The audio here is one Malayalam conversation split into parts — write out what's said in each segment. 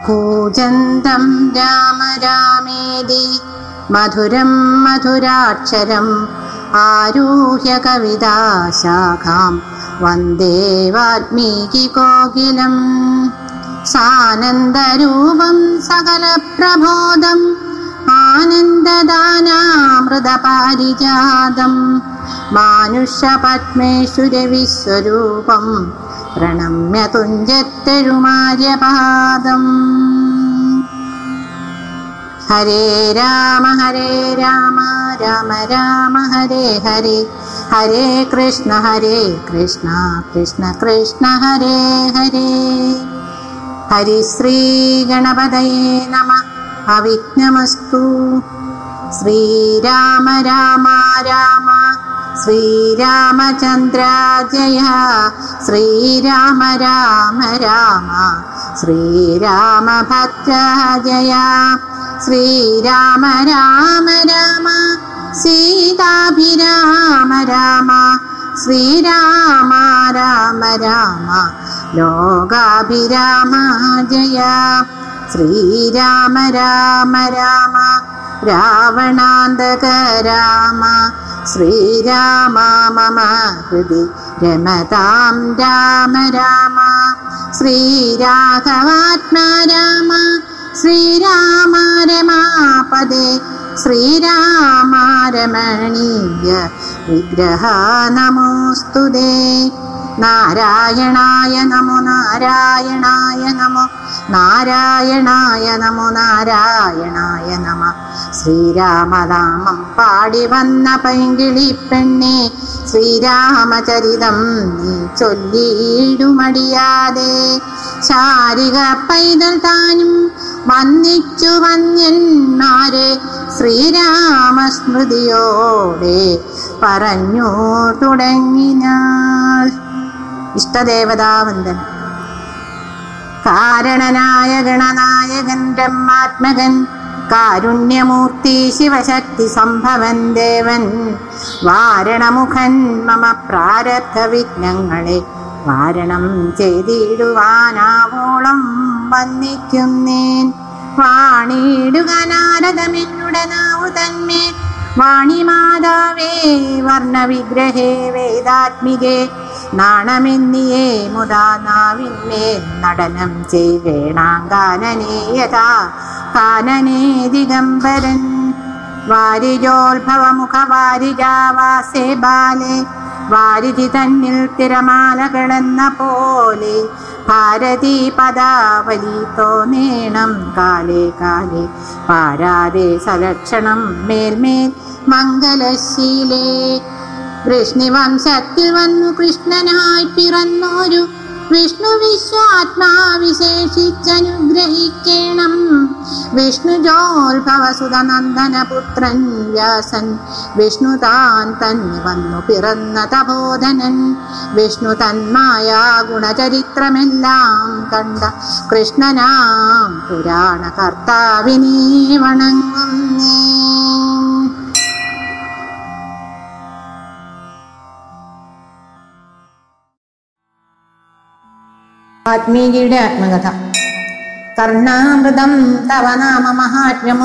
കൂജന്തം രാമ രാമേതി മധുരം മധുരാക്ഷരം ആരൂഹ്യ കവിതാശാഖാം വന്ദേ വാൽമീകി കോകിലം സാനന്ദരൂപം സകലപ്രബോധം ആനന്ദദാനാമൃതപാരിജാതം മാനുഷപത്മേഷു രവിസ്വരൂപം പ്രണമ്യ തുഞ്ചത്തെഴുമാര്യപാദം ഹരേ രാമ ഹരേ രാമ രാമ രാമ ഹരേ ഹരേ ഹരേ കൃഷ്ണ ഹരേ കൃഷ്ണ കൃഷ്ണ കൃഷ്ണ ഹരേ ഹരേ ഹരിശ്രീ ഗണപതയേ നമ അവിഘ്നമസ്തു ശ്രീരാമ രാമ രാമ ശ്രീരാമചന്ദ്ര ജയ ശ്രീരാമ രാമ രാമ ശ്രീരാമഭദ്ര ജയ ശ്രീരാമ രാമ രാമ സീതാഭിരാമ രാമ ശ്രീരാമ രാമ രാമ ലോകാഭിരാമ ജയ ശ്രീരാമ രാമ രാമ രാവണാന്തക രാമ ശ്രീരാമ മമ ഹൃദി രമതാം രാമ രാമ ശ്രീരാഘവാത്മാ രാമ ശ്രീരാമ രമാപദേ ശ്രീരാമ രമണീയ വിഗ്രഹ നമോസ്തുതേ നാരായണായ നമോ നാരായണായ നമോ നാരായണായ നമോ നാരായണായ നമ ശ്രീരാമനാമം പാടി വന്ന പൈങ്കിളി പെണ്ണെ ശ്രീരാമചരിതം നീ ചൊല്ലിയിടുമടിയാതെ ശാരിക പൈതൽ താനും വന്ദിച്ചു വന്യന്മാരെ ശ്രീരാമസ്മൃതിയോടെ പറഞ്ഞു തുടങ്ങിനാൾ ഇഷ്ടദേവതാവന്ദനം കാരണനായ ഗണനായകൻ ബ്രഹ്മാത്മകൻ കാരുണ്യമൂർത്തി ശിവശക്തി സംഭവൻ ദേവൻ വാരണമുഖൻ മമ പ്രാരബ്ധ വിഘ്നങ്ങളെ വാരണം ചെയ്തിടുവാനാവോളം വന്നിക്കുന്നേൻ വാണിയിടുക നാരദമെന്നുടെ നാവു തന്മേൽ വാണിമാതാവേ വർണ്ണവിഗ്രഹേ വേദാത്മികേ നാണമെന്നിയേ മുതാ നാവിന്മേൽ നടനം ചെയ്വേണാങ്കാനനേ യഥാ കാനനേ ദിഗംബരൻ വാരിജോത്ഭവമുഖ വാരിജാവാസേ ബാലേ വാരിധി തന്നിൽ തിരമാലകളെന്ന പോലെ ഭാരതീ പദാവലി തോന്നേണം കാലേ കാലേ പാരാതെ സലക്ഷണം മേൽമേൽ മംഗലശീലേ വൃഷ്ണിവംശത്തിൽ വന്നു കൃഷ്ണനായി പിറന്നോരു വിഷ്ണു വിശ്വാത്മാവിശേഷിച്ചനുഗ്രഹിക്കണം വിഷ്ണു ജോത്ഭവസുതനന്ദന പുത്രൻ വ്യാസൻ വിഷ്ണു താൻ തന്നെ വന്നു പിറന്ന തപോധനൻ വിഷ്ണു തന്മായ ഗുണചരിത്രമെല്ലാം കണ്ട കൃഷ്ണനാം പുരാണ കർത്താവിനെ വണങ്ങുന്നേ വാൽമീകിയുടെ ആത്മകഥ കർണാമൃതം തവ നാമ മഹാത്മ്യമോ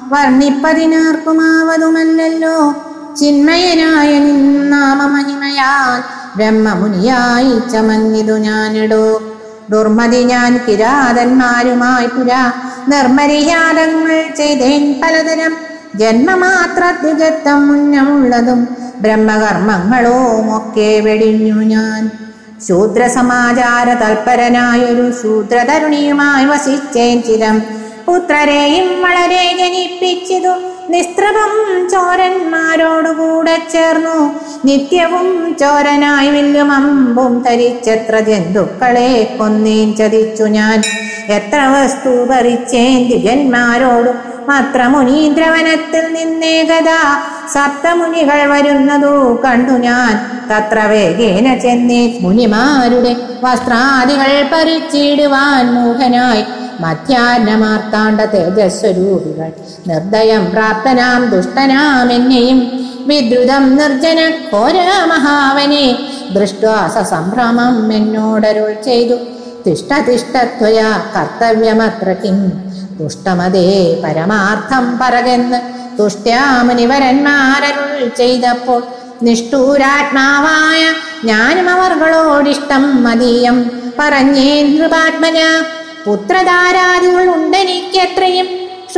വർണ്ണിപ്പതിനാർക്കുമാവതുമല്ലല്ലോ ചിന്മയനായ നിന്നാമ മഹിമയാൽ ബ്രഹ്മമുനിയായി ചമഞ്ഞിതു ഞാനിടോ ദുർമതി ഞാൻ കിരാതന്മാരുമായി പുരാ നിർമര്യാദങ്ങൾ ചെയ്തേൻ പലതരം ജന്മമാത്ര ദ്വിജത്വം മുന്നമുള്ളതും ബ്രഹ്മകർമ്മങ്ങളും ഒക്കെ വെടിഞ്ഞു ഞാൻ ശൂദ്രസമാചാര തൽപരനായൊരു ശൂദ്രതരുണിയുമായി വസിച്ചേൻ ചിരം പുത്രരെയും വളരെ ജനിപ്പിച്ചിതു നിസ്ത്രപം ചോരന്മാരോടുകൂടെ ചേർന്നു നിത്യവും ചോരനായി വില്ലും അമ്പും ധരിച്ചെത്ര ജന്തുക്കളെ കൊന്നേൻ ചതിച്ചു ഞാൻ എത്ര വസ്തു പറിച്ചേൻ ദിവ്യന്മാരോടും മാത്ര മുനീന്ദ്രവനത്തിൽ നിന്നേകതാ സപ്തമുനികൾ വരുന്നതു കണ്ടു ഞാൻ തത്ര വേഗേന ചെന്നേ മുനിമാരുടെ വസ്ത്രാദികൾ പറിച്ചിടുവാൻ മൂഹനായി മധ്യാഹ്നമാർത്താണ്ട തേജസ്വരൂപികൾ നിർദ്ദയം പ്രാപ്തനാം ദുഷ്ടനാം എന്നെയും വിദ്രുതം നിർജ്ജന ഘോര മഹാവനെ ദൃഷ്ടാസ സംഭ്രമം എന്നോടരുൾ ചെയ്തു തിഷ്ടതിഷ്ടത്വയാ കർത്തവ്യമത്ര കിം ദുഷ്ടമതേ പരമാർത്ഥം പറകെന്ന് തുഷ്ട്യാമുനിവരന്മാരരുൾ ചെയ്തപ്പോൾ നിഷ്ഠൂരാത്മാവായ ഞാനും അവർകളോടിഷ്ടം മതീയം പറഞ്ഞേ നൃപാത്മന പുത്രധാരാദികൾ ഉണ്ടെനിക്കെത്രയും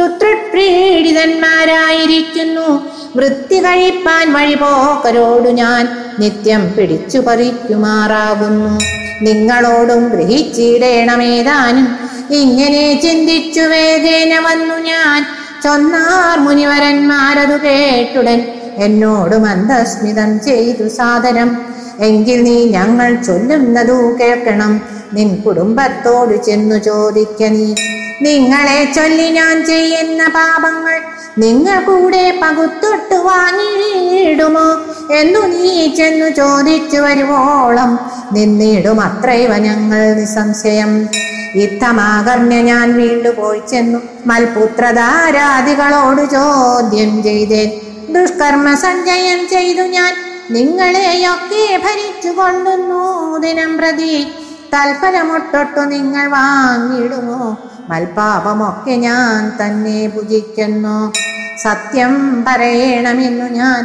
ശുത്രപ്രീഡിതന്മാരായിരിക്കുന്നു വൃത്തി കഴിപ്പാൻ വഴിപോക്കരോടു ഞാൻ നിത്യം പിടിച്ചു പറിക്കുമാറാകുന്നു നിങ്ങളോടും ഗ്രഹിച്ചിടേണമേതാനും ഇങ്ങനെ ചിന്തിച്ചു വേഗേന വന്നു ഞാൻ ചൊന്നാർ മുനിവരന്മാരതു കേട്ടുടൻ എന്നോട് മന്ദസ്മിതം ചെയ്തു സാദരം എങ്കിൽ നീ ഞങ്ങൾ ചൊല്ലുന്നതു കേൾക്കണം നിൻ കുടുംബത്തോട് ചെന്നു ചോദിക്ക നീ നിങ്ങളെ ചൊല്ലി ഞാൻ ചെയ്യുന്ന പാപങ്ങൾ നിങ്ങൾ കൂടെ പകുത്തൊട്ട് വാങ്ങിയിടുമോ എന്നു നീ ചെന്നു ചോദിച്ചു വരുവോളം നിന്നിടും അത്രൈവ ഞങ്ങൾ നിസംശയം ഇത്തമാകർണ്യ ഞാൻ വീണ്ടു പോയി ചെന്നു മൽപുത്രധാരാദികളോട് ചോദ്യം ചെയ്തേൻ ദുഷ്കർമ്മ സഞ്ചയം ചെയ്തു ഞാൻ നിങ്ങളെയൊക്കെ ഭരിച്ചു കൊള്ളുന്നു ദിനം പ്രതി തൽഫലമൊട്ടൊട്ടു നിങ്ങൾ വാങ്ങിടുമോ മൽപാപമൊക്കെ ഞാൻ തന്നെ ഭുജിക്കുന്നു സത്യം പറയണമെന്നു ഞാൻ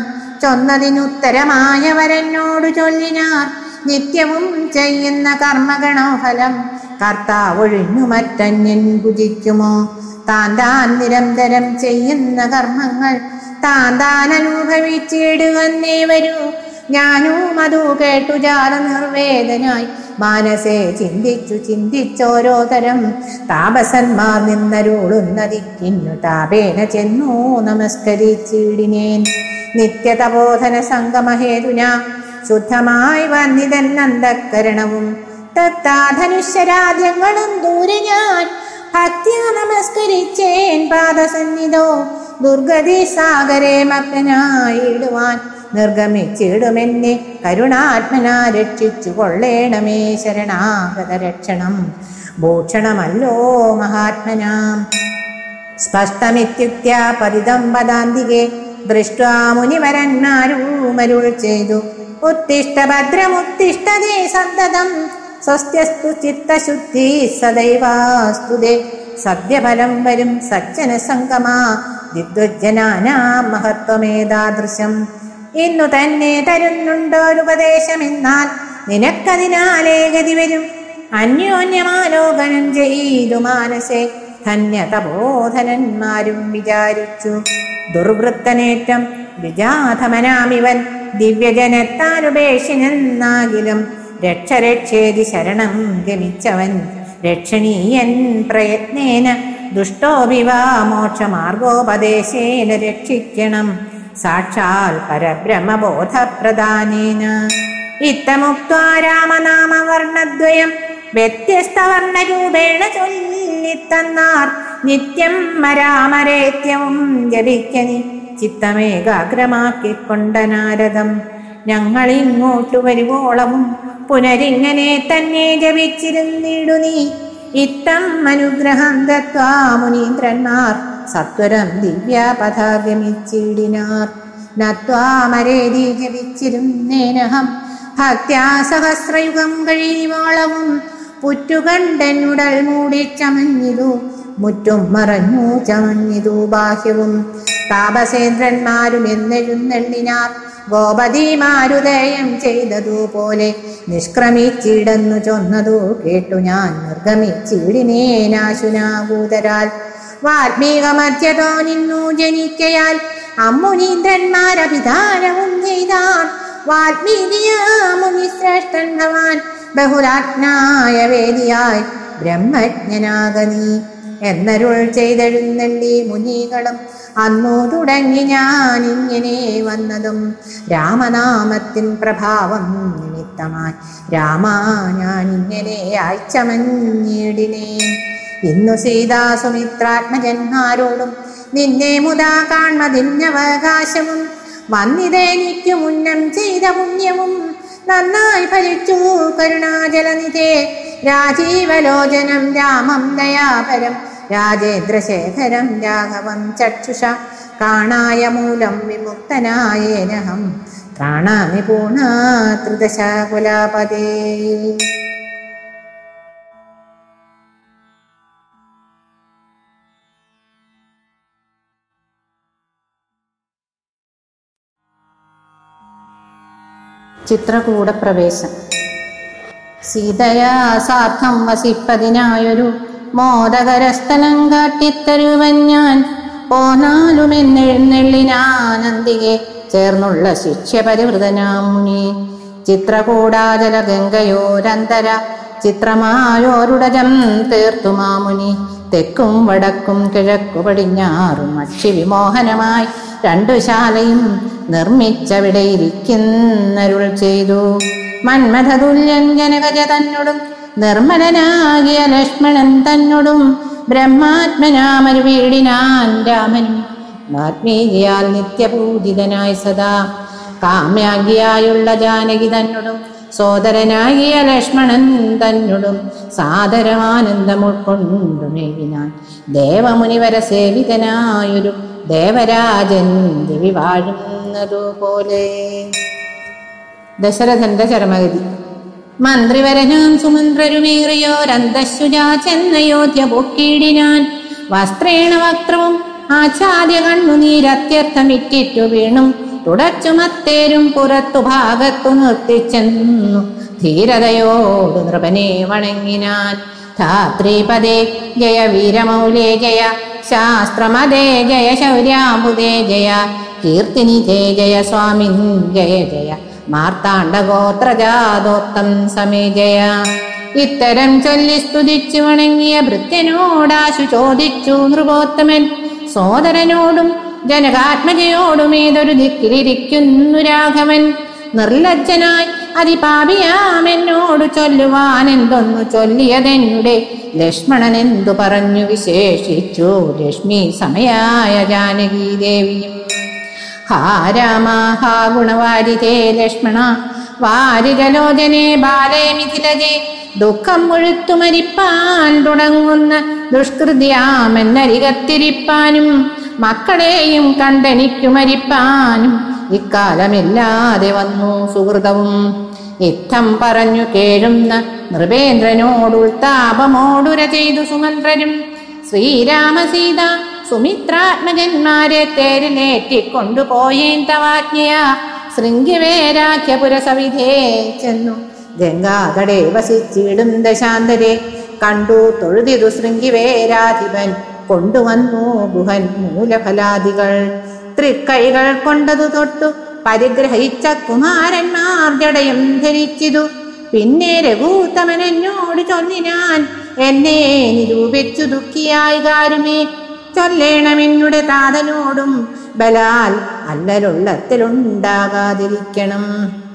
ചൊന്നതിനുത്തരമായവരെന്നോട് ചൊല്ലിനാർ നിത്യവും ചെയ്യുന്ന കർമ്മഗണഫലം കർത്താവൊഴിഞ്ഞു മറ്റന്യൻ ഭുജിക്കുമോ താൻ താൻ നിരന്തരം ചെയ്യുന്ന കർമ്മങ്ങൾ താൻ താൻ അനുഭവിച്ചിടുവന്നേ വരൂ ഞാനും അതു കേട്ടു ജാല നിർവേദനായി മാനസേ ചിന്തിച്ചു ചിന്തിച്ചോരോ തരം താപസന്മാർ നിന്നരുളുന്നതിക്കിന്നു താപേന ചെന്നു നമസ്കരിച്ചിടിനേൻ നിത്യതബോധന സംഗമഹേതുന ശുദ്ധമായി വന്നിതൻ നന്ദക്കരണവും തത്താധനുഷ്യരാജ്യങ്ങളും ദൂരെ ഞാൻ ഭക്തിയ നമസ്കരിച്ചേൻ പാദസന്നിധോ ദുർഗതി സാഗരെ മഗ്നായിടുവാൻ നിർഗമിച്ചിടുമെന്നെ കരുണാത്മന രക്ഷിച്ചു കൊള്ളേണമേ ശരണാഗത രക്ഷണം ഭൂഷണമല്ലോ മഹാത്മനാം സ്പഷ്ടമിത്യുക്ത്യ പതിതം പദാന്തികെ ദൃഷ്ട്വാ മുനിവരന്മാരൂമരുൾ ചെയ്തു ഉത്തിഷ്ട ഭദ്രമുത്തിഷ്ടതേ സന്തതം സ്വസ്ത്യസ്തു ചിത്തശുദ്ധി സദൈവാസ്തുതേ സദ്യഫലം വരും സജ്ജന സംഗമാ വിദ്വജ്ജനാനാം മഹത്വമേതാദൃശം ഇന്നു തന്നെ തരുന്നുണ്ടോരുപദേശമെന്നാൽ നിനക്കതിനാലേ ഗതി വരും അന്യോന്യമാലോകനം ചെയ്തു മാനസേ ധന്യതബോധനന്മാരും വിചാരിച്ചു ദുർവൃത്തനേറ്റം വിജാധമനാമിവൻ ദിവ്യജനത്താനുപേക്ഷിനെന്നാകിലും രക്ഷരക്ഷേതി ശരണം ഗമിച്ചവൻ രക്ഷണീയൻ പ്രയത്നേന ദുഷ്ടോഭിവാ മോക്ഷമാർഗോപദേശേന രക്ഷിക്കണം സാക്ഷാൽ പരബ്രഹ്മബോധപ്രദാനേന ഇത്തമുക്വാ രാമനാമവർണദ്വയം വ്യത്യസ്തവർണരൂപേണ ചൊല്ലിത്തന്നാർ നിത്യം മരാമരേത്യവും ജപിക്കനി ചിത്തമേകാഗ്രമാക്കിക്കൊണ്ട നാരദം ഞങ്ങളിങ്ങോട്ടു വരുവോളവും പുനരിങ്ങനെ തന്നെ ജപിച്ചിരുന്നിടു നീ ഇത്തം അനുഗ്രഹം ദത്വാ മുനീന്ദ്രന്മാർ സത്വരം ദിവ്യാപഥാഗമിച്ചിടിനാർ നത്വാമരേതി ജപിച്ചിരുന്നേനഹം ഭക്ത്യാ സഹസ്രയുഗം കഴിയുവോളവും പുറ്റുകണ്ടെന്നുടൽ മൂടി ചമഞ്ഞിതു മുറ്റും മറഞ്ഞു ചമഞ്ഞിതു ബാഹ്യവും താപസേന്ദ്രന്മാരും എന്നെഴുന്നെള്ളിനാർ ഗോപതിമാരുദയം ചെയ്തതുപോലെ നിഷ്ക്രമിച്ചിടന്നു ചൊന്നതു കേട്ടു ഞാൻ നിർഗമിച്ചിടിനേനാശുനാഭൂതരാൽ വാൽമീക മധ്യതോ നിന്നു ജനിക്കയാൽ അമ്മുനീന്ദ്രന്മാരഭിധാനവും ചെയ്താൻ വാൽമീകിയാ മുനിശ്രേഷ്ഠൻ ഭവാൻ ബഹുരാജ്ഞായ വേദിയായി ബ്രഹ്മജ്ഞനാകനീ എന്നരുൾ ചെയ്തെഴുന്നള്ളി മുനികളും അന്നു തുടങ്ങി ഞാൻ ഇങ്ങനെ വന്നതും രാമനാമത്തിൻ പ്രഭാവം നിമിത്തമായി രാമ ഞാൻ ഇങ്ങനെ ആഴ്ചമഞ്ഞിടിനേ ഇന്നു സീതാസുമിത്രാത്മജന്മാരോടും നിന്നെ മുതാ കാൺമതിന്നവകാശവും വന്നിതെനിക്കു മുന്നം ചെയ്ത പുണ്യവും നന്നായി ഫലിച്ചു കരുണാജലനിധേ രാജീവലോചനം രാമം ദയാപരം രാജേന്ദ്രശേഖരം രാഘവം ചക്ഷുഷ കാണായ മൂലം വിമുക്തനായേനഹം ത്രാണാമി പൂർണാ ത്രിദശകുലാപതേ ചിത്രകൂടപ്രവേശം സീതയാ സാർത്ഥം വസിപ്പതിനായൊരു മോദകരസ്ഥലം കാട്ടിത്തരുവൻ ഞാൻ പോന്നാലുമെന്നെഴുന്നള്ളിനാനന്ദികെ ചേർന്നുള്ള ശിക്ഷ്യപരിവൃതനാം മുനി ചിത്രകൂടാചല ഗംഗയോരന്തര ചിത്രമായോരുടജം തീർത്തു മാമുനി തെക്കും വടക്കും കിഴക്കു പടിഞ്ഞാറും അക്ഷി വിമോഹനമായി രണ്ടു ശാലയും നിർമ്മിച്ചവിടെ ഇരിക്കുന്നരുൾ ചെയ്തു മന്മഥതുല്യൻ ജനകജ തന്നോടും നിർമ്മലനാകിയ ലക്ഷ്മണൻ തന്നോടും ബ്രഹ്മാത്മനാമരു വീടിനാൻ രാമനും ആത്മീയയാൽ നിത്യപൂജിതനായി സദാ കാമ്യാഗിയായുള്ള ജാനകി തന്നോടും സോദരനാകിയ ലക്ഷ്മണൻ തന്നോടും സാദരമാനന്ദം ഉൾക്കൊണ്ടു മേകിനാൻ ദേവമുനിവര സേവിതനായൊരു ദേവരാജൻ രവി വാഴുന്നതുപോലെ ദശരഥന്റെ ചരമഗതി മന്ത്രിവരനാം സുമന്ത്രരുമേറിയോരന്തശുജാ ചെന്നയോധ്യ പൊക്കിയിടിനാൻ വസ്ത്രേണ വക്രവും ആച്ഛാദ്യ കണ്ണുനീരത്യർത്ഥമിറ്റിറ്റു വീണും തുടച്ചുമത്തേരും പുറത്തു ഭാഗത്തു നിർത്തിച്ചെന്നു ധീരതയോട് നൃപനെ വണങ്ങിനാൻ ധാത്രീപദേ ജയ വീരമൗലേ ജയ ശാസ്ത്രമതേ ജയ ശൗര്യാമുദേ ജയ കീർത്തിനിധേ ജയ സ്വാമിൻ ജയ ജയ മാർത്താണ്ഡഗോത്രജാതോത്തം സമേ ജയ ഇത്തരം ചൊല്ലി സ്തുതിച്ചു വണങ്ങിയ ഭൃത്യനോടാശു ചോദിച്ചു നൃപോത്തമൻ സോദരനോടും ജനകാത്മജയോടും ഏതൊരു ദിക്കിലിരിക്കുന്നു രാഘവൻ നിർലജ്ജനായി അതിപാപിയാമെന്നോട് ചൊല്ലുവാൻ എന്തൊന്നു ചൊല്ലിയതെന്നുടെ ലക്ഷ്മണൻ എന്തു പറഞ്ഞു വിശേഷിച്ചു ലക്ഷ്മി സമയായ ജാനകി ദേവിയും ഹാ രാമ ഹാ ഗുണവാരിതേ ലക്ഷ്മണ വാരികലോചനെ ബാലേ മിഥിലജെ ദുഃഖം മുഴുത്തു മരിപ്പാൻ തുടങ്ങുന്ന ദുഷ്കൃതിയാമെന്നരികത്തിരിപ്പാനും മക്കളെയും കണ്ടെനിക്കു മരിപ്പാനും ഇക്കാലമില്ലാതെ വന്നു സുഹൃതവും ഇത്തം പറഞ്ഞു കേഴുന്ന നൃപേന്ദ്രനോടുൾത്താപമോടുര ചെയ്തു സുമന്ത്രരും ശ്രീരാമസീത സുമിത്രാത്മജന്മാരെ തേരിലേറ്റിക്കൊണ്ടുപോയേൻ തവാജ്ഞയ ശൃംഗിവേരാഖ്യപുരസവിധേ ചെന്നു ഗംഗാതടേ വസിച്ചിടും ദശാന്തരെ കണ്ടു തൊഴുതിതു ശൃംഗിവേരാധിപൻ കൊണ്ടുവന്നു ഗുഹൻ മൂലഫലാദികൾ തൃക്കൈകൾ കൊണ്ടതു തൊട്ടു പരിഗ്രഹിച്ച കുമാരന്മാർ ജടയും ധരിച്ചിതു പിന്നെ രഘൂത്തമൻ എന്നോട് ചൊല്ലിനാൻ എന്നെ നിരൂപിച്ചു ദുഃഖിയായി കാരുമേ ചൊല്ലേണമെന്നുടെ താതനോടും ബലാൽ അല്ലലുള്ളത്തിലുണ്ടാകാതിരിക്കണം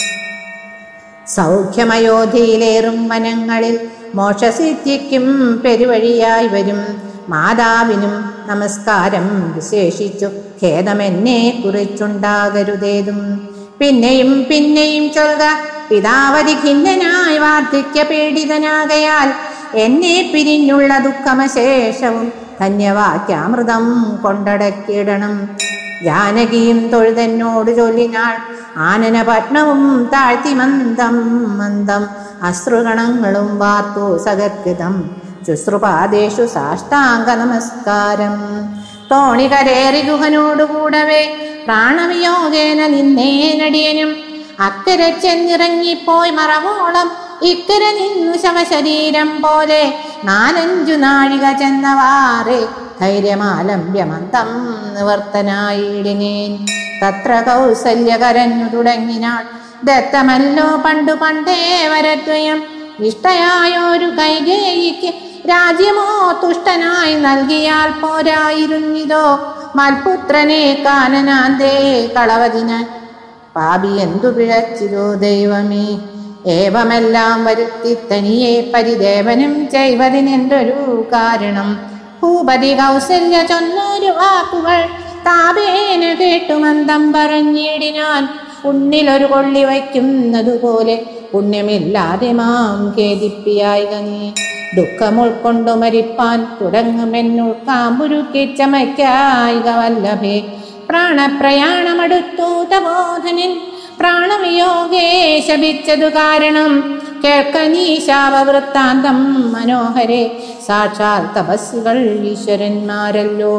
സൗഖ്യമയോധ്യയിലേറും വനങ്ങളിൽ മോക്ഷസിദ്ധിക്കും പെരുവഴിയായി വരും മാതാവിനും നമസ്കാരം വിശേഷിച്ചു ഖേദമെന്നെ കുറിച്ചുണ്ടാകരുതേതും പിന്നെയും പിന്നെയും ചൊൽക പിതാവതി ഖിന്നനായി വാർദ്ധക്യ പീഡിതനാകയാൽ എന്നെ പിരിഞ്ഞുള്ള ദുഃഖമശേഷവും ധന്യവാക്യാമൃതം കൊണ്ടടക്കിയിടണം ജാനകിയും തൊഴുതെന്നോട് ചൊല്ലിനാൾ ആനനപത്മവും താഴ്ത്തി മന്ദം മന്ദം അശ്രുഗണങ്ങളും വാർത്തു സഗദ്ഗതം ശുശ്രുപാദേഷു സാഷ്ടാംഗ നമസ്കാരം തോണികരേറി ഗുഹനോടുകൂടവേ പ്രാണവിയോഗേന നിന്നേനടിയനും അക്കരെ ചെന്നിറങ്ങിപ്പോയി മറവോളം ഇക്കര നിന്നു ശവശരീരം പോലെ നാലഞ്ചു നാഴിക ചെന്നവാറെ ധൈര്യമാലംബ്യമന്തം നിവർത്തനായിടിനേൻ തത്ര കൗസല്യ കരഞ്ഞു തുടങ്ങിനാൾ ദത്തമല്ലോ പണ്ടു പണ്ടേ വരദ്വയം ഇഷ്ടയായൊരു കൈകേയിക്ക് രാജ്യമോ തുഷ്ടനായി നൽകിയാൽ പോരായിരുന്നിതോ മൽപുത്രനെ കാനനാന്തേ കളവതിന് പാപി എന്തു പിഴച്ചിതോ ദൈവമേ ഏവമെല്ലാം വരുത്തി തനിയെ പരിദേവനം ചെയ്വതിനെന്തൊരു കാരണം ഭൂപതി കൗസല്യ ചൊന്നൊരു വാക്കുകൾ താപേന കേട്ടു മന്ദം പറഞ്ഞിടിനാൻ ഉണ്ണിലൊരു കൊള്ളി വയ്ക്കുന്നതുപോലെ പുണ്യമില്ലാതെ മാം ഖേദിപ്പിയായിക നീ ദുഃഖം ഉൾക്കൊണ്ടു മരിപ്പാൻ തുടങ്ങുമെന്നുൾക്കാമ്പുരുക്കി ചമയ്ക്കായിക വല്ലഭേ പ്രാണപ്രയാണമടുത്തു തബോധനൻ പ്രാണവിയോഗേ ശപിച്ചതു കാരണം കേൾക്ക നീ ശാപവൃത്താന്തം മനോഹരെ സാക്ഷാൽ തപസ്സുകൾ ഈശ്വരന്മാരല്ലോ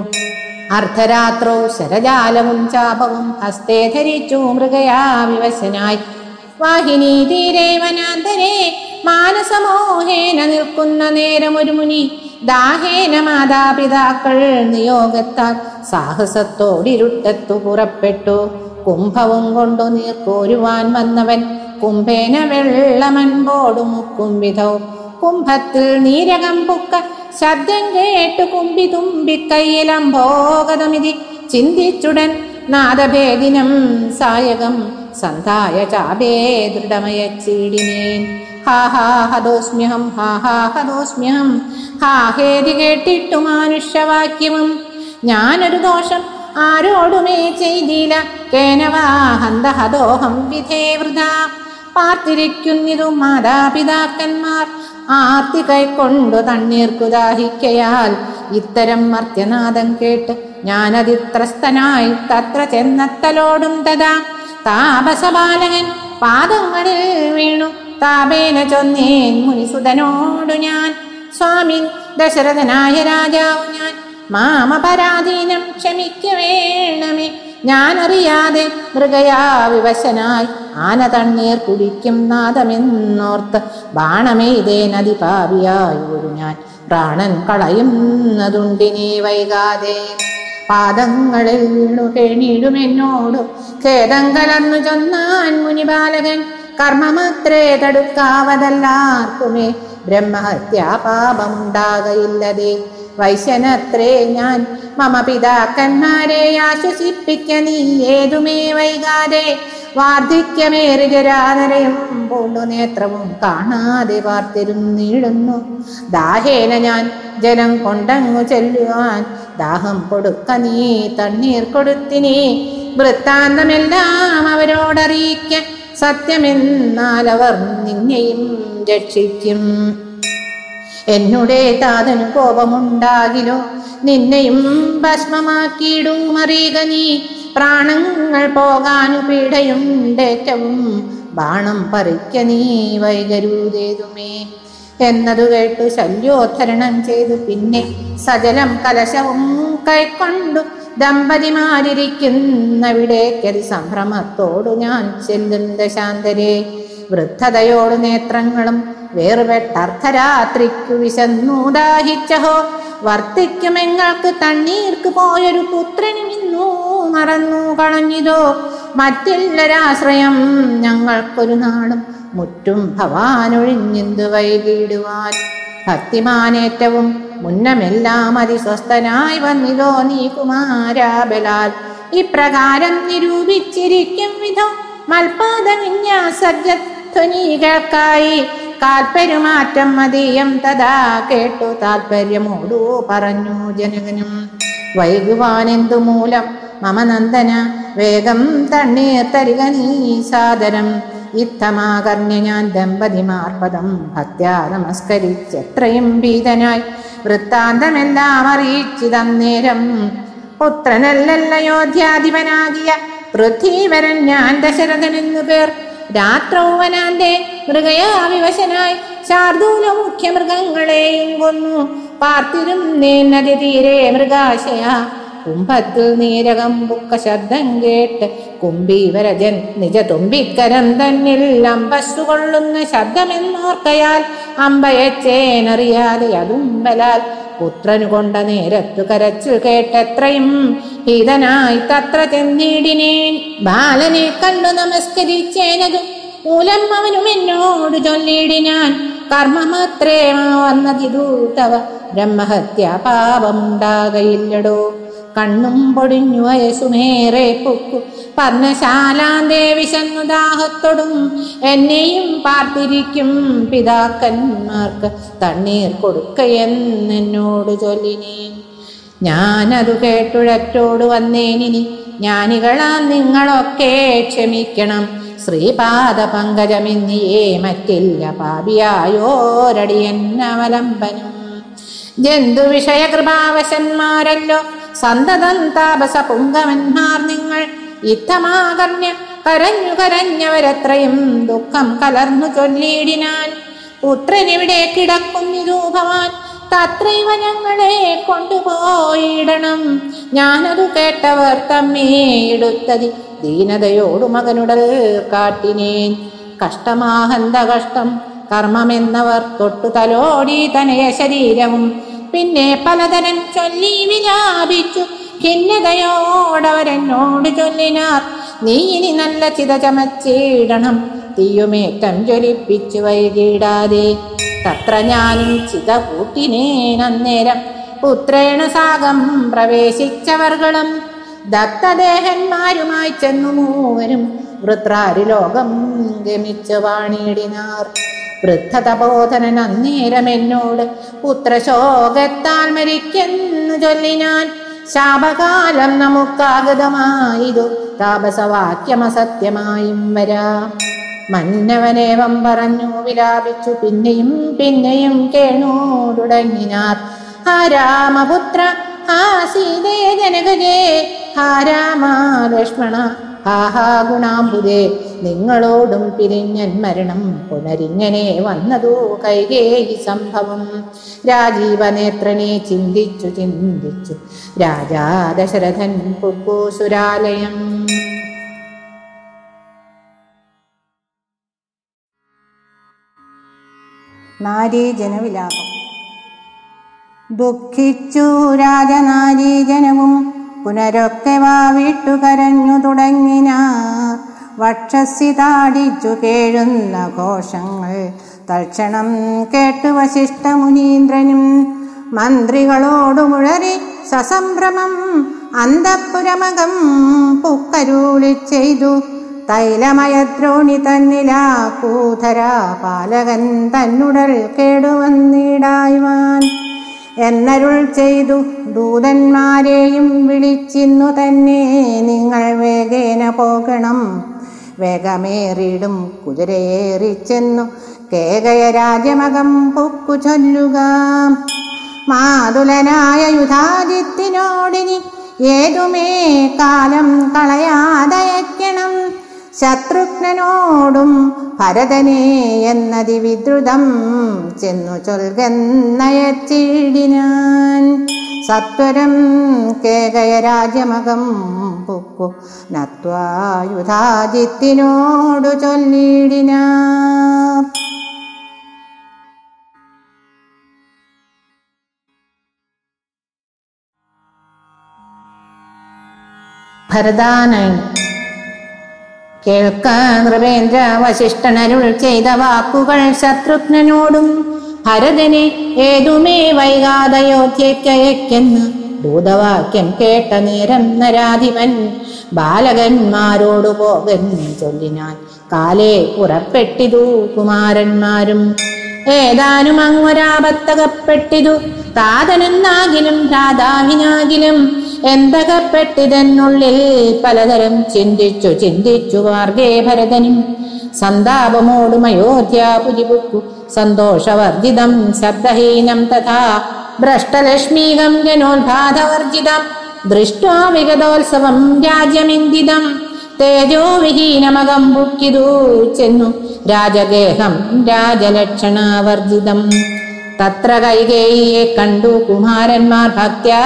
അർദ്ധരാത്രോ ശരജാലവും ചാപവും ഹസ്തേ ധരിച്ചു മൃഗയാ വിവശനായി വാഹിനി തീരെ വനാന്തരെ മാനസമോഹേന നിൽക്കുന്ന നേരം ഒരു മുനി ദാഹേന മാതാപിതാക്കൾ നിയോഗത്താൽ സാഹസത്തോടിരുട്ടത്തു പുറപ്പെട്ടു കുംഭവും കൊണ്ടു നീർക്കോരുവാൻ വന്നവൻ കുംഭേന വെള്ളമൻപോടു മുക്കും വിധവും കുംഭത്തിൽ നീരകം പുക്ക ശബ്ദം കേട്ടു കുമ്പി തുമ്പി കയ്യിലംഭോഗതമിതി ചിന്തിച്ചുടൻ നാദഭേദിനം സായകം സന്ധായ ചാപേ ദൃഢമയച്ചീടിനേൻ ഹാ ഹാ ഹതോസ്മ്യഹം ഹാ ഹാ ഹതോസ്മ്യഹം ഹാ ഹേതി കേട്ടിട്ടു മാനുഷ്യവാക്യവും ഞാനൊരു ദോഷം ആരോടുമേ ചെയ്തില്ല കേനവാ ഹന്തഹതോഹം വിധേ വൃത പാർത്തിരിക്കുന്നിതു മാതാപിതാക്കന്മാർ ആർത്തി കൈക്കൊണ്ടു തണ്ണീർക്കു ദാഹിക്കയാൽ ഇത്തരം മർത്യനാദം കേട്ട് ഞാനതിത്രസ്തനായി തത്ര ചെന്നത്തലോടും തഥാ താപസബാലകൻ പാദങ്ങളിൽ വീണു താപേന ചൊന്നേൻ മുനിസുതനോടു ഞാൻ സ്വാമി ദശരഥനായ രാജാവു ഞാൻ മാമപരാധീനം ക്ഷമിക്ക വേണമേ ഞാനറിയാതെ മൃഗയാ വിവശനായി ആന തണ്ണീർ കുടിക്കും നാദമെന്നോർത്ത് ബാണമെയ്തേ നദി പാവിയായൊരു ഞാൻ പ്രാണൻ കളയുന്നതുണ്ടിനി വൈകാതെ പാദങ്ങളിൽ വീണു കേണിടുമെന്നോടു ഖേദം കലർന്നു ചൊന്നാൻ മുനിബാലകൻ കർമ്മമത്രേ തടുക്കാവതല്ലാർക്കുമേ ബ്രഹ്മഹത്യാ പാപമുണ്ടാകയില്ലതേ വൈശ്യനത്രേ ഞാൻ മമ പിതാക്കന്മാരെ ആശ്വസിപ്പിക്ക നീ ഏതുമേ വൈകാതെ വാർദ്ധക്യമേറികരാനരയും പൂണ്ടു നേത്രവും കാണാതെ വാർത്തിരുന്നിടുന്നു ദാഹേന ഞാൻ ജലം കൊണ്ടങ്ങു ചെല്ലുവാൻ ദാഹം കൊടുക്ക നീ തണ്ണീർ കൊടുത്തിനി വൃത്താന്തമെല്ലാം അവരോടറിയിക്ക സത്യമെന്നാൽ അവർ നിന്നെയും രക്ഷിക്കും എന്നുടെ താതനു കോപമുണ്ടാകിലോ നിന്നെയും ഭസ്മമാക്കിയിടും അറിയുക നീ പ്രാണങ്ങൾ പോകാനു പീഡയുണ്ടേറ്റവും ബാണം പറിക്ക നീ വൈകരൂതേതുമേ എന്നതു കേട്ടു ശല്യോദ്ധരണം ചെയ്തു പിന്നെ സജലം കലശവും കൈക്കൊണ്ടു ദമ്പതിമാരിയ്ക്കുന്നവിടേക്കതി സംഭ്രമത്തോടു ഞാൻ ചെല്ലും ദശാന്തരെ വൃദ്ധതയോട് നേത്രങ്ങളും വേറുപെട്ടർദ്ധരാത്രിക്കു വിശന്നു ദാഹിച്ചഹോ വർത്തിക്കുമെങ്ങൾക്ക് തണ്ണീർക്ക് പോയൊരു പുത്രനും ഇന്നു മറന്നു കളഞ്ഞിതോ മറ്റില്ലരാശ്രയം ഞങ്ങൾക്കൊരു നാളും മുറ്റും ഭവാനൊഴിഞ്ഞെന്തു വൈകിടുവാൻ ഭക്തിമാനേറ്റവും മുന്നമെല്ലാം അതിസ്വസ്ഥനായി വന്നിതോ നീ കുമാരാബലാൽ ഇപ്രകാരം നിരൂപിച്ചിരിക്കും വിധം മൽപാദ വിന്യാസധ്വനികൾക്കായി കാൽപെരുമാറ്റം മതീയം തഥാ കേട്ടു താൽപര്യമോടു പറഞ്ഞു ജനകനും വൈകുവാനെന്തു മൂലം മമ നന്ദന വേഗം തണ്ണീർ തരിക നീ സാദരം ഇത്തമാകർണ്യ ഞാൻ ദമ്പതിമാർപദം ഭക്ത്യാ നമസ്കരിച്ചെത്രയും ഭീതനായി വൃത്താന്തമെല്ലാം അറിയിച്ചിതന്നേരം പുത്രനല്ലയോധ്യാധിപനാകിയ പൃഥ്വീവരൻ ഞാൻ ദശരഥനെന്നു പേർ രാത്രൗവനാന്റെ മൃഗയാ വിവശനായി ശാർദൂല മുഖ്യ മൃഗങ്ങളെയും കൊന്നു പാർത്തിരുന്നേ നദി തീരെ മൃഗാശയ കുംഭത്തിൽ നീരകം ബുക്ക ശബ്ദം കേട്ട് കുംഭീവരജൻ നിജ തുമ്പിക്കരം തന്നിൽ അമ്പസ്സു കൊള്ളുന്ന ശബ്ദമെന്നോർക്കയാൽ അമ്പയച്ചേനറിയാതെ അതുമ്പലാൽ പുത്രനു കൊണ്ട നേരത്തു കരച്ചു കേട്ടെത്രയും ഹിതനായി തത്ര ചെന്നിടിനേൻ ബാലനെ കണ്ടു നമസ്കരിച്ചേനതും മൂലം അവനും എന്നോട് ചൊല്ലിടിനാൻ കർമ്മമത്രേ വന്നതിതു തവ ബ്രഹ്മഹത്യ പാപമുണ്ടാകയില്ലടോ കണ്ണും പൊടിഞ്ഞു വയസ്സുമേറെ പൊക്കു പർണശാലാന്തേ വിശന്നു ദാഹത്തോടും എന്നെയും പാർത്തിരിക്കും പിതാക്കന്മാർക്ക് തണ്ണീർ കൊടുക്കയെന്നെന്നോട് ചൊല്ലിനേൻ ഞാനതു കേട്ടുഴറ്റോട് വന്നേനിനി ജ്ഞാനികളാം നിങ്ങളൊക്കെ ക്ഷമിക്കണം ശ്രീപാദ പങ്കജമെന്നിയേ മറ്റില്ല പാപിയായോരടിയന്നവലംബനം ജന്തു വിഷയ കൃപാവശന്മാരല്ലോ സന്തതം താപസ പുങ്കവന്മാർ നിങ്ങൾ ഇത്തമാകർണ്യ കരഞ്ഞു കരഞ്ഞവരത്രയും ദുഃഖം കലർന്നു ചൊല്ലിയിടിനാൻ പുത്രനിവിടെ കിടക്കുന്നിതു ഭവാൻ തത്രൈവ ഞങ്ങളെ കൊണ്ടുപോയിടണം ഞാനതു കേട്ടവർ തമ്മേ എടുത്തതി ദീനതയോടു മകനുടൽ കാട്ടിനേൻ കഷ്ടമാഹന്ത കഷ്ടം കർമ്മമെന്നവർ തൊട്ടു തലോടി തനയ ശരീരവും പിന്നെ പലതരം ചൊല്ലി വിലാപിച്ചു ഖിന്നതയോടവരെന്നോട് ചൊല്ലിനാർ നീ ഇനി നല്ല ചിത ചമച്ചിടണം തീയുമേറ്റം ജ്വലിപ്പിച്ചു വൈകിടാതെ തത്ര ഞാനും ചിത കൂട്ടിനേനന്നേരം പുത്രേണ സാഗം പ്രവേശിച്ചവർകളും ദത്തദേഹന്മാരുമായി ചെന്നു മൂവരും വൃത്രാരി ലോകം ഗമിച്ച് വാണിയിടിനാർ വൃദ്ധതബോധനൻ അന്നേരം എന്നോട് പുത്രശോകത്താൽ മരിക്കെന്നു ചൊല്ലിനാൻ ശാപകാലം നമുക്കാഗതമായിതു താപസവാക്യമസത്യമായും വരാം മന്നവനേവം പറഞ്ഞു വിലാപിച്ചു പിന്നെയും പിന്നെയും കേണു തുടങ്ങിനാർ ആ രാമപുത്ര ആ സീതേ ജനകജേ ആ രാമ ലക്ഷ്മണ ആഹാ ഗുണാംബുദേ നിങ്ങളോടും പിരിഞ്ഞൻ മരണം പുനരിങ്ങനെ വന്നതു കൈകേയി സംഭവം രാജീവനേത്രനെ ചിന്തിച്ചു ചിന്തിച്ചു രാജാ ദശരഥൻ പുപ്പൂസുരാലയം നാരീജനവിലാപം ദുഃഖിച്ചു രാജനാരീജനവും പുനരൊക്കെ വാവിട്ടു കരഞ്ഞു തുടങ്ങിനാർ വക്ഷസി താടിച്ചു കേഴുന്ന ഘോഷങ്ങൾ തൽക്ഷണം കേട്ടു വശിഷ്ഠ മുനീന്ദ്രനും മന്ത്രികളോടു മുഴറി സസംഭ്രമം അന്തപ്പുരമകം പുക്കരൂളി ചെയ്തു തൈലമയദ്രോണി തന്നിലാ കൂധര പാലകൻ തന്നുടൽ കേടുവന്നിടായ്വാൻ എന്നരുൾ ചെയ്തു ദൂതന്മാരെയും വിളിച്ചിന്നു തന്നെ നിങ്ങൾ വേഗേന പോകണം വേഗമേറിടും കുതിരയേറിച്ചെന്നു കേകയ രാജമകം പൊക്കു ചൊല്ലുക മാതുലനായ യുധാജിത്തിനോടിനി ഏതുമേ കാലം കളയാതയക്കണം ശത്രുഘ്നനോടും ഭരതനെ എന്നതി വിദ്രുതം ചെന്നു ചൊൽകന്നയച്ചിടിനാൻ സത്വരം കേകയ രാജമകം പുക്കു നത്വായുധാജിത്തിനോടു ചൊല്ലിടിനാർ ഭരതാനൻ കേൾക്ക നൃപേന്ദ്ര വശിഷ്ഠനരുൾ ചെയ്ത വാക്കുകൾ ശത്രുഘ്നനോടും ഭരതനെ ഏതുമേ വൈകാതയോധ്യയ്ക്കയക്കെന്ന് ദൂതവാക്യം കേട്ട നേരം നരാധിപൻ ബാലകന്മാരോടു പോകെന്ന് ചൊല്ലിനാൻ കാലേ പുറപ്പെട്ടിതു കുമാരന്മാരും ഏതാനും അങ്ങൊരാപത്തകപ്പെട്ടിതു താതനെന്നാകിലും രാധാവിനാകിലും എന്തകപ്പെട്ടിതെന്നുള്ളിൽ പലതരം ചിന്തിച്ചു ചിന്തിച്ചു മാർഗേ ഭരതനും സന്താപമോടും അയോധ്യാപുരിപുക്കു സന്തോഷവർജിതം ശബ്ദഹീനം തഥാ ഭ്രഷ്ടലക്ഷ്മീകം ജനോത്ഭാതവർജിതം ദൃഷ്ട്വാ വിഗതോത്സവം രാജ്യമിന്ദിതം തേജോവിഹീനമകം ബുക്കിതു ചെന്നു രാജഗേഹം രാജലക്ഷണാവർജിതം തത്ര കൈകേയിയെ കണ്ടു കുമാരന്മാർ ഭക്ത്യാ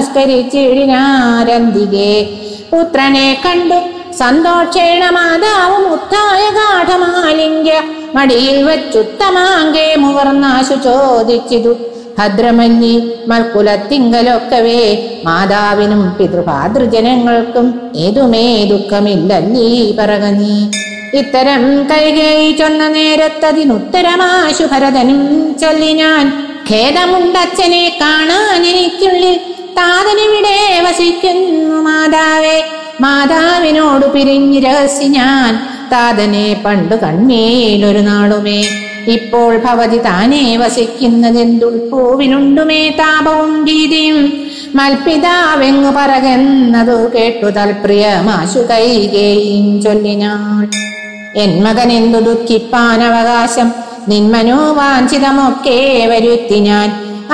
നമസ്കരിച്ചിടിനാരന്തികെ പുത്രനെ കണ്ടു സന്തോഷേണ മാതാവും ഉത്തായ ഗാഠമാലിംഗ്യ മടിയിൽ വച്ചുത്തമാങ്കേ മുവർന്നാശു ചോദിച്ചിതു ഭദ്രമല്ലി മൽക്കുലത്തിങ്കലൊക്കവേ മാതാവിനും പിതൃപാതൃജനങ്ങൾക്കും ഏതുമേ ദുഃഖമില്ലല്ലീ പറക നീ ഇത്തരം കൈകേയി ചൊന്ന നേരത്തതിനുത്തരമാശു ഭരതനും ചൊല്ലിനാൻ ഖേദമുണ്ടച്ഛനെ കാണാൻ എനിക്കുള്ളിൽ താതനിവിടെ വസിക്കുന്നു മാതാവേ മാതാവിനോട് പിരിഞ്ഞു രഹസ്യ ഞാൻ താതനെ പണ്ടു കണ്ണീലൊരു നാളുമേ ഇപ്പോൾ ഭവതി താനേ വസിക്കുന്നതെന്തുൾപ്പൂവിലുണ്ടുമേ താപവും ഭീതിയും മൽപിതാവെങ്ങു പറകെന്നതു കേട്ടു തൽപ്രിയമാശു കൈകേയും ചൊല്ലിനാൾ എൻ മകൻ എന്തു ദുഃഖിപ്പാൻ അവകാശം നിന്മനോവാഞ്ചിതമൊക്കെ വരുത്തി ഞാൻ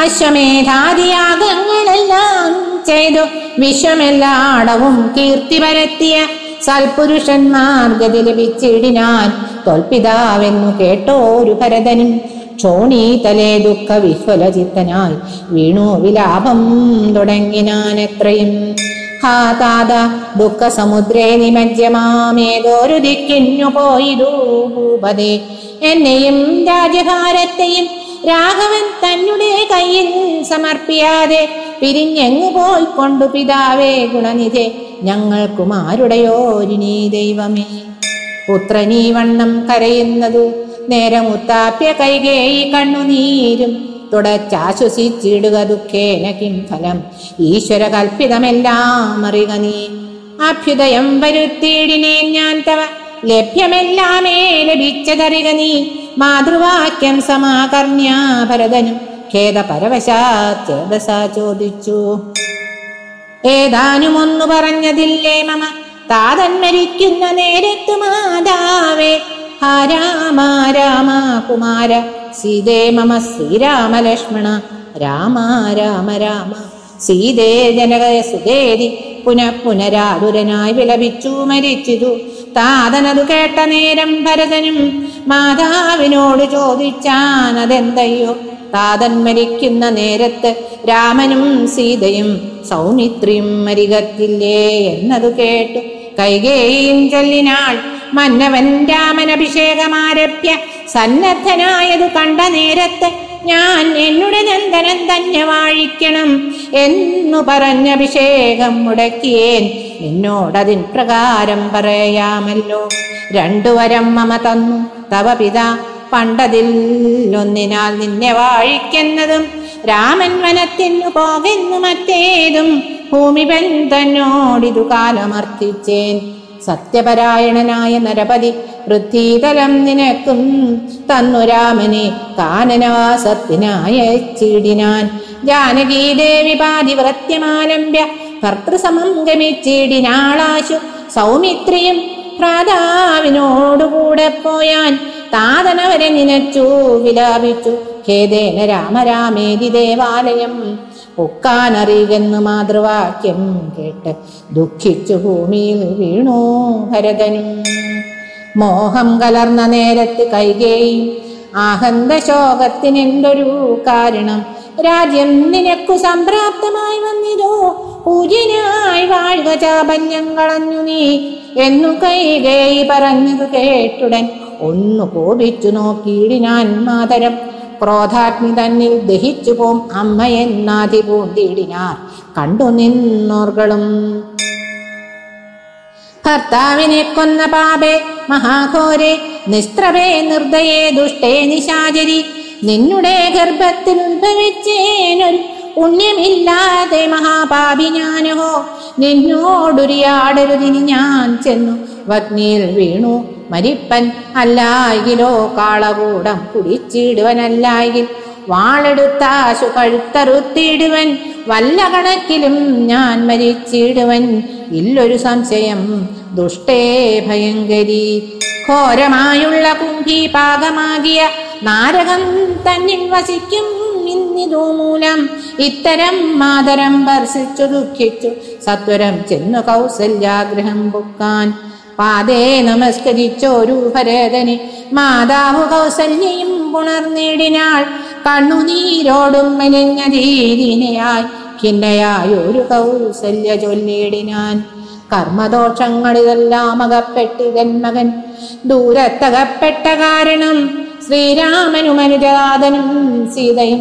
അശ്വമേധാദിയാഗങ്ങളെല്ലാം ചെയ്തു വിശ്വമെല്ലാടവും കീർത്തി പരത്തിയ സൽപുരുഷന്മാർ ഗതി ലഭിച്ചിടിനാൻ തോൽപിതാവെന്നു കേട്ടോരു ഭരതനും ക്ഷോണീതലേ ദുഃഖ വിഹ്വലചിത്തനായി വീണു വിലാപം തുടങ്ങിനാൻ എത്രയും ഹാ താത ദുഃഖസമുദ്രേ നിമജ്ജമാമേതോരു ദിക്കിന്നു പോയിതു ഭൂപതേ എന്നെയും രാജഭാരത്തെയും രാഘവൻ തന്നെ കയ്യിൽ സമർപ്പിയാതെ പിരിഞ്ഞെങ്ങു പോയിക്കൊണ്ടു പിതാവേ ഗുണനിധേ ഞങ്ങൾക്കുമാരുടെയോരിനീ ദൈവമേ പുത്രനീ വണ്ണം കരയുന്നതു നേരമുത്താപ്യ കൈകേയി കണ്ണുനീരും തുടച്ചാശ്വസിച്ചിടുക ദുഃഖേന കിം ഫലം ഈശ്വര കൽപ്പിതമെല്ലാം അറിക നീ അഭ്യുദയം വരുത്തിയിടിനേ ഞാൻ തവ ലഭ്യമെല്ലാമേ ലഭിച്ചതറിക നീ മാതൃവാക്യം സമാകർണ്യ ഭരതനും ഖേദപരവശാചേതസ ചോദിച്ചു ഏതാനും ഒന്നു പറഞ്ഞതില്ലേ മമ താതൻ മരിക്കുന്ന നേരത്തു മാതാവേ ഹാ രാമ രാമ കുമാര സീതേ മമ ശ്രീരാമ ലക്ഷ്മണ രാമ രാമ രാമ സീതേ ജനകയ സുതേതി പുനഃ പുനരാതുരനായി വിലപിച്ചു മരിച്ചിതു താതനതു കേട്ട നേരം ഭരതനും മാതാവിനോട് ചോദിച്ചാൻ അതെന്തയ്യോ താതൻ മരിക്കുന്ന നേരത്ത് രാമനും സീതയും സൗമിത്രിയും മരികത്തില്ലേ എന്നതു കേട്ടു കൈകേയും ചൊല്ലിനാൾ മന്നവൻ രാമനഭിഷേകമാരഭ്യ സന്നദ്ധനായതു കണ്ട നേരത്ത് ഞാൻ എന്നുടെ നന്ദനം തന്നെ വാഴിക്കണം എന്നു പറഞ്ഞഭിഷേകം മുടക്കിയേൻ നിന്നോടതിൻ പ്രകാരം പറയാമല്ലോ രണ്ടു വരം മമ തന്നു തവ പിതാ പണ്ടതിൽ ഒന്നിനാൽ നിന്നെ വാഴിക്കുന്നതും രാമൻ വനത്തിനു പോകുന്നു മറ്റേതും ഭൂമിപൻ തന്നോടിതു കാലമർത്ഥിച്ചേൻ സത്യപരായണനായ നരപതി പൃഥ്വീതലം നിനക്കും തന്നു രാമനെ കാനനവാസത്തിനായ ചീടിനാൻ ജാനകീ ദേവി പാതിവൃത്യമാലംബ്യ ഭർത്തൃസമം ഗമിച്ചിടിനാളാശു സൗമിത്രിയും ഭ്രാതാവിനോടുകൂടെ പോയാൻ താതനവരെ നിനച്ചു വിലാപിച്ചു ഖേദേന രാമരാമേതി ദേവാലയം പൊക്കാനറിയുന്നു മാതൃവാക്യം കേട്ട് ദുഃഖിച്ചു ഭൂമിയിൽ വീണു ഭരതനും മോഹം കലർന്ന നേരത്ത് കൈകേയും ആഹന്ത ശോകത്തിനെന്തൊരു കാരണം രാജ്യം നിനക്കു സംപ്രാപ്തമായി വന്നിതോ പൂജ്യനായി വാഴുക ചാപല്യം കളഞ്ഞു നീ എന്നു കൈകേയി പറഞ്ഞത് കേട്ടുടൻ ഒന്നു കോപിച്ചു നോക്കിയിടിനാൻ മാതരം ക്രോധാഗ്നി തന്നിൽ ദഹിച്ചു പോം അമ്മയെന്നാതി പൂണ്ടിടിനാർ കണ്ടു നിന്നോർകളും ഭർത്താവിനെ കൊന്ന പാപേ മഹാഘോരെ നിസ്ത്രവേ നിർദ്ദയേ ദുഷ്ടേ നിശാചരി നിന്നുടെ ഗർഭത്തിൽ ഉത്ഭവിച്ചേനൊരു പുണ്യമില്ലാതെ മഹാപാപി ഞാനോ നിന്നോടുരിയാടരുതിനി ഞാൻ ചെന്നു വഗ്നിയിൽ വീണു മരിപ്പൻ അല്ലായിലോ കാളകൂടം കുടിച്ചിടുവനല്ലായിൽ വാളെടുത്താശു കഴുത്തറുത്തിടുവൻ വല്ല കണക്കിലും ഞാൻ മരിച്ചിടുവൻ ഇല്ലൊരു സംശയം ദുഷ്ടേ ഭയങ്കരി ഘോരമായുള്ള കുംഭി പാകമാകിയ നാരകം തന്നിൽ വസിക്കും ഇന്നിതു മൂലം ഇത്തരം മാതരം വർഷിച്ചു ദുഃഖിച്ചു സത്വരം ചെന്നു കൗസല്യാഗ്രഹം പൊക്കാൻ പാതേ നമസ്കരിച്ചോരു ഭരതനെ മാതാവ് കൗസല്യയും പുണർന്നിടിനാൾ കണ്ണുനീരോടും മെലിഞ്ഞ ധീരിനയായി ഖിന്നയായൊരു കൗസല്യ ചൊല്ലിയിടിനാൻ കർമ്മദോഷങ്ങളിതെല്ലാം അകപ്പെട്ടിതൻ മകൻ ദൂരത്തകപ്പെട്ട കാരണം ശ്രീരാമനും അനുജാതനും സീതയും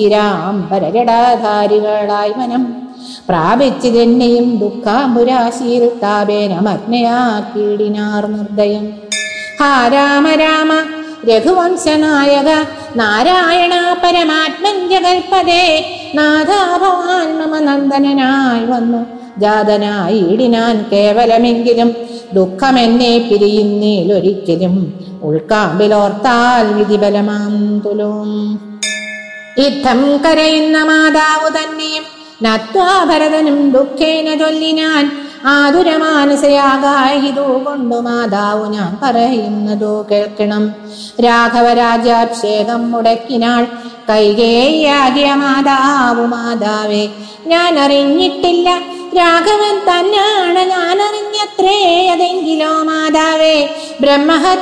ചീരാംബരജടാധാരികളായി വനം പ്രാപിച്ചതെന്നെയും ദുഃഖാംബുരാശിയിൽ താപേനമഗ്നയാക്കിയിടിനാർ നിർദ്ദയം ഹാ രാമ രാമ രഘുവംശനായക നാരായണ പരമാത്മൻ ജഗൽപദേ നാഥാ ഭവാൻ മമ നന്ദനായി വന്നു ജാതനായി ഇടിനാൻ കേവലമെങ്കിലും ദുഃഖമെന്നെ പിരിയുന്നേലൊരിക്കലും ഉൾക്കാമ്പിലോർത്താൽ വിധിബലമാം തുലും യുദ്ധം കരയുന്ന മാതാവു തന്നെയും നത്വാ ഭരതനും ദുഃഖേന ചൊല്ലിനാൻ ആതുരമാനസയാകാഹിതു കൊണ്ടു മാതാവു ഞാൻ പറയുന്നതോ കേൾക്കണം രാഘവരാജാഭിഷേകം മുടക്കിനാൾ കൈകേയാകിയ മാതാവു മാതാവേ ഞാൻ അറിഞ്ഞിട്ടില്ല രാഘവൻ തന്നാണ് ഞാൻ അറിഞ്ഞത്രേ അതെങ്കിലോ മാതാവേ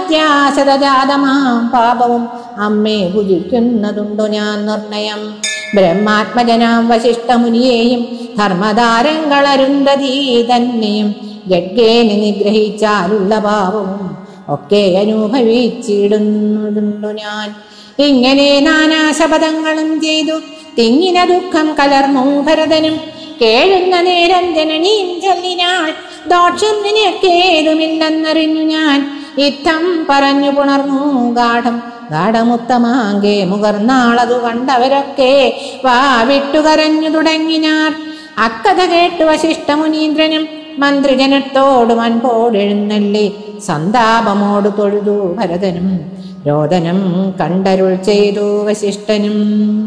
ബ്രഹ്മഹത്യാസതജാതമാം പാപവും അമ്മേ ഭുജിക്കുന്നതുണ്ടു ഞാൻ നിർണയം ബ്രഹ്മാത്മജനാം വശിഷ്ഠമുനിയെയും ധർമ്മധാരങ്ങളരുന്തതീ തന്നെയും ഗഡ്ഗേനെ നിഗ്രഹിച്ചാലുള്ള പാവവും ഒക്കെ അനുഭവിച്ചിടുന്നുണ്ടു ഞാൻ ഇങ്ങനെ നാനാശപഥങ്ങളും ചെയ്തു തിങ്ങിന ദുഃഖം കലർന്നു ഭരതനും കേഴുന്ന നേരം ജനനീം ചൊല്ലിനാൾ ദോഷം നിനക്കേതുമില്ലെന്നറിഞ്ഞു ഞാൻ ഇത്തം പറഞ്ഞു പുണർന്നു ഗാഠം ഗാഠമുത്തമാങ്കെ മുകർന്നാളതു കണ്ടവരൊക്കെ വാ വിട്ടുകരഞ്ഞു തുടങ്ങിനാർ അക്കഥ കേട്ടു വശിഷ്ഠമുനീന്ദ്രനും മന്ത്രിജനത്തോട് മൻപോടെഴുന്നള്ളി സന്താപമോട് തൊഴുതു ഭരതനും രോദനം കണ്ടരുൾ ചെയ്തു വശിഷ്ഠനും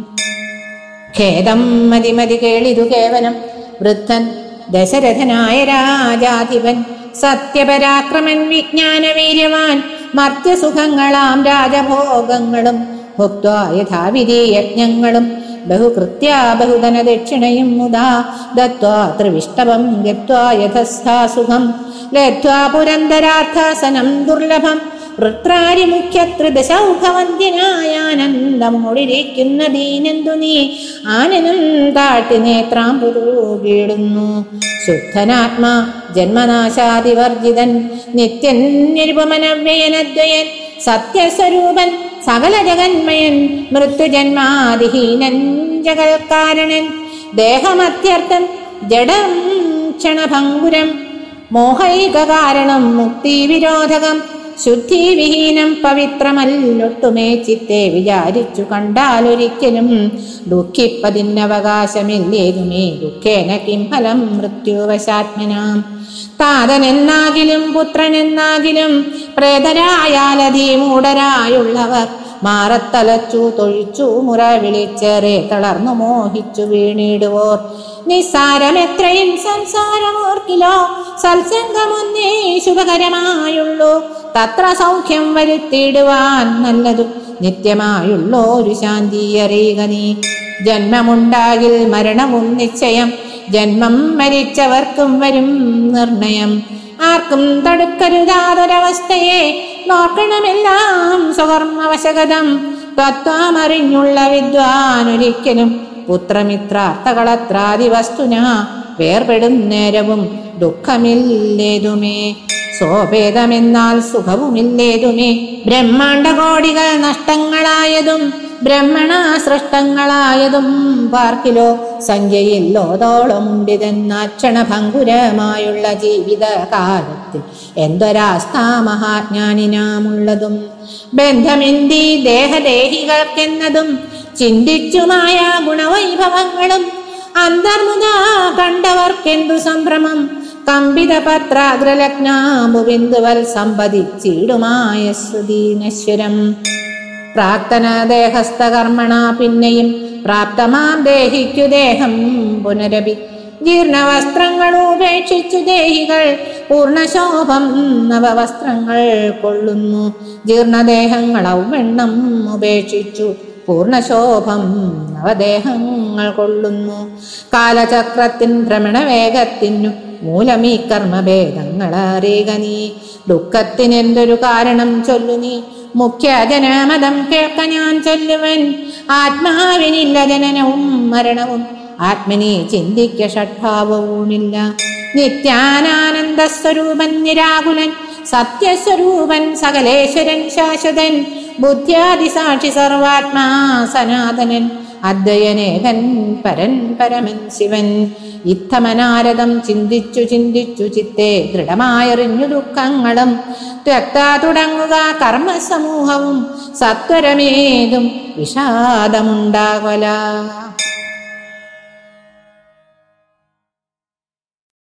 ഖേദം മതി മതി കേളിതു കേവലം വൃദ്ധൻ ദശരഥനായ രാജാധിപൻ സത്യപരാക്രമൻ വിജ്ഞാനവീര്യവാൻ മർത്യസുഖങ്ങളാം രാജഭോഗങ്ങളും ഭുക്വാ യഥാവിധി യജ്ഞങ്ങളും ബഹുകൃത്യ ബഹുധന ദക്ഷിണയും മുതാ ദത്വാ ത്രിവിഷ്ടവം ഗത്വാ യഥസ്ഥാസുഖം ലബ്ധ്വാ പുരന്തരാർത്ഥാസനം ദുർലഭം വൃത്രാരി മുഖ്യത്രിദശൗഖവന്ധ്യനായാനന്ദമോടിരിക്കുന്ന ദീനന്തു നീ ആനനും താട്ടി നേത്രാമ്പുതു കീടുന്നു ശുദ്ധനാത്മാ ജന്മനാശാതിവർജിതൻ നിത്യൻ നിരുപമനവ്യയനദ്വയൻ സത്യസ്വരൂപൻ സകല ജഗന്മയൻ മൃത്യുജന്മാതിഹീനൻ ജഗൽക്കാരണൻ ദേഹമത്യർത്ഥം ജഡം ക്ഷണഭങ്കുരം മോഹൈക കാരണം മുക്തിവിരോധകം ശുദ്ധിവിഹീനം പവിത്രമല്ലൊട്ടുമേ ചിത്തെ വിചാരിച്ചു കണ്ടാലൊരിക്കലും ദുഃഖിപ്പതിനവകാശമില്ലേതുമേ ദുഃഖേന കിം ഫലം മൃത്യുവശാത്മനാം താതനെന്നാകിലും പുത്രനെന്നാകിലും പ്രേതരായാലധീ മൂഢരായുള്ളവർ മാറത്തലച്ചു തൊഴിച്ചു മുറ വിളിച്ചേറെ തളർന്നു മോഹിച്ചു വീണിടുവോർ നിസ്സാരമെത്രയും സംസാരമോർക്കിലോ സത്സംഗമൊന്നേ ശുഭകരമായുള്ളൂ തത്ര സൗഖ്യം വരുത്തിയിടുവാൻ നല്ലതു നിത്യമായുള്ളോ ഒരു ശാന്തി അറിയുക നീ ജന്മമുണ്ടാകിൽ മരണവും നിശ്ചയം ജന്മം മരിച്ചവർക്കും വരും നിർണയം ആർക്കും തടുക്കരുതാതൊരവസ്ഥയെ നോക്കണമെല്ലാം സ്വകർമ്മവശകതം തത്വമറിഞ്ഞുള്ള വിദ്വാനൊരിക്കലും പുത്രമിത്രാർത്ഥകളത്രാദി വസ്തുന വേർപെടും നേരവും ദുഃഖമില്ലേതുമേ സോപേതമെന്നാൽ സുഖവുമില്ലേതുമേ ബ്രഹ്മാണ്ടകോടികൾ നഷ്ടങ്ങളായതും ബ്രഹ്മണ സൃഷ്ടങ്ങളായതും പാർക്കിലോ സംഖ്യയില്ലോതോളമുണ്ടിതെന്നാൽ ക്ഷണഭങ്കുരമായുള്ള ജീവിതകാലത്തിൽ എന്തൊരാസ്ഥാ മഹാജ്ഞാനിനാമുള്ളതും ബന്ധമെന്തി ദേഹദേഹികൾക്കെന്നതും ചിന്തിച്ചുമായ ഗുണവൈഭവങ്ങളും അന്തർമുത കണ്ടവർക്കെന്തു സംഭ്രമം കമ്പിത പത്രാഗ്രലഗ്നാബുബിന്ദുവൽ സമ്പതിച്ചിടുമായ ശ്രുതീനശ്വരം പ്രാക്തന ദേഹസ്ഥകർമ്മണ പിന്നെയും പ്രാപ്തമാം ദേഹിക്കു ദേഹം പുനരപി ജീർണവസ്ത്രങ്ങൾ ഉപേക്ഷിച്ചു ദേഹികൾ പൂർണ്ണശോഭം നവവസ്ത്രങ്ങൾ കൊള്ളുന്നു ജീർണദേഹങ്ങൾ ഔവെണ്ണം ഉപേക്ഷിച്ചു പൂർണ്ണശോഭം നവദേഹങ്ങൾ കൊള്ളുന്നു കാലചക്രത്തിൻ ഭ്രമണവേഗത്തിനു മൂലമീ കർമ്മഭേദങ്ങൾ അറിയുക നീ ദുഃഖത്തിനെന്തൊരു കാരണം ചൊല്ലു നീ മുഖ്യ ജനമതം കേൾക്ക ഞാൻ ചൊല്ലുവൻ ആത്മാവിനില്ല ജനനവും മരണവും ആത്മനി ചിന്തിക്ക ഷഡ്ഭാവവുമില്ല നിത്യാനാനന്ദ സ്വരൂപൻ നിരാകുലൻ സത്യസ്വരൂപൻ സകലേശ്വരൻ ശാശ്വതൻ ബുദ്ധ്യാദിസാക്ഷി സർവാത്മാ സനാതനൻ അദ്വയനേകൻ പരൻ പരമൻ ശിവൻ ഇത്തമനാരദം ചിന്തിച്ചു ചിന്തിച്ചു ചിത്തെ ദൃഢമായെറിഞ്ഞു ദുഃഖങ്ങളും ത്യക്ത തുടങ്ങുക കർമ്മസമൂഹവും സത്വരമേതും വിഷാദമുണ്ടാകൊല